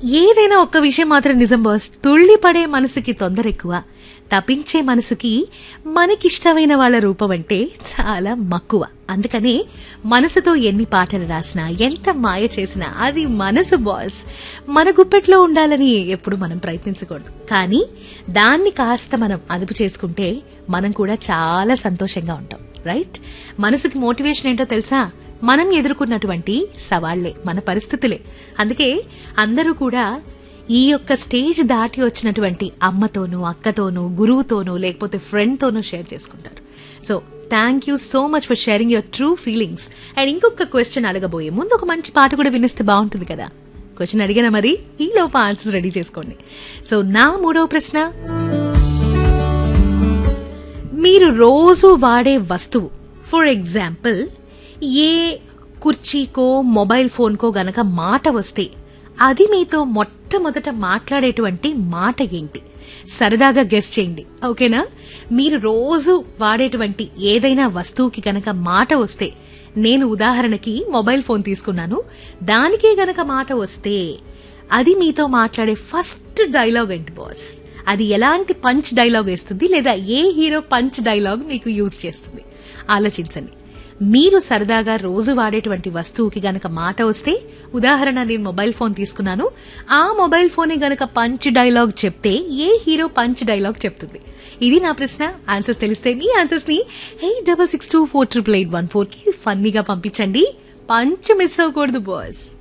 ఏదైనా ఒక్క విషయం మాత్రం నిజం బాస్ తుళ్ళిపడే మనసుకి తొందర ఎక్కువ తపించే మనసుకి మనకిష్టమైన వాళ్ళ రూపం అంటే చాలా మక్కువ అందుకనే మనసుతో ఎన్ని పాటలు రాసినా ఎంత మాయ చేసినా అది మనసు బాస్ మన గుప్పెట్లో ఉండాలని ఎప్పుడు మనం ప్రయత్నించకూడదు కానీ దాన్ని కాస్త మనం అదుపు చేసుకుంటే మనం కూడా చాలా సంతోషంగా ఉంటాం రైట్ మనసుకి మోటివేషన్ ఏంటో తెలుసా మనం ఎదుర్కొన్నటువంటి సవాళ్లే మన పరిస్థితులే అందుకే అందరూ కూడా ఈ యొక్క స్టేజ్ దాటి వచ్చినటువంటి అమ్మతోనూ అక్కతోనూ గురువుతోనూ లేకపోతే ఫ్రెండ్తోనూ షేర్ చేసుకుంటారు so thank you so much for sharing your true feelings and ఇంకొక క్వశ్చన్ అడగబోయే ముందు ఒక మంచి పాట కూడా వినిస్తే బాగుంటుంది కదా క్వశ్చన్ అడిగిన మరి ఈ లోపు ఆన్సర్స్ రెడీ చేసుకోండి సో నా మూడవ ప్రశ్న మీరు రోజు వాడే వస్తువు ఫర్ ఎగ్జాంపుల్ ఏ కుర్చీకో మొబైల్ ఫోన్కో గనక మాట వస్తే అది మీతో మొట్టమొదట మాట్లాడేటువంటి మాట ఏంటి సరదాగా గెస్ చేయండి ఓకేనా మీరు రోజు వాడేటువంటి ఏదైనా వస్తువుకి గనక మాట వస్తే నేను ఉదాహరణకి మొబైల్ ఫోన్ తీసుకున్నాను దానికే గనక మాట వస్తే అది మీతో మాట్లాడే ఫస్ట్ డైలాగ్ ఏంటి బాస్ అది ఎలాంటి పంచ్ డైలాగ్ వేస్తుంది లేదా ఏ హీరో పంచ్ డైలాగ్ మీకు యూజ్ చేస్తుంది ఆలోచించండి మీరు సరదాగా రోజు వాడేటువంటి వస్తువుకి గనక మాట వస్తే ఉదాహరణ నేను మొబైల్ ఫోన్ తీసుకున్నాను ఆ మొబైల్ ఫోనే గనక పంచ్ డైలాగ్ చెప్తే ఏ హీరో పంచ్ డైలాగ్ చెప్తుంది ఇది నా ప్రశ్న ఆన్సర్స్ తెలిస్తే మీ ఆన్సర్స్ ని eight double six two four triple eight one four కి ఫన్నీగా పంపించండి పంచ్ మిస్ అవ్వకూడదు బాస్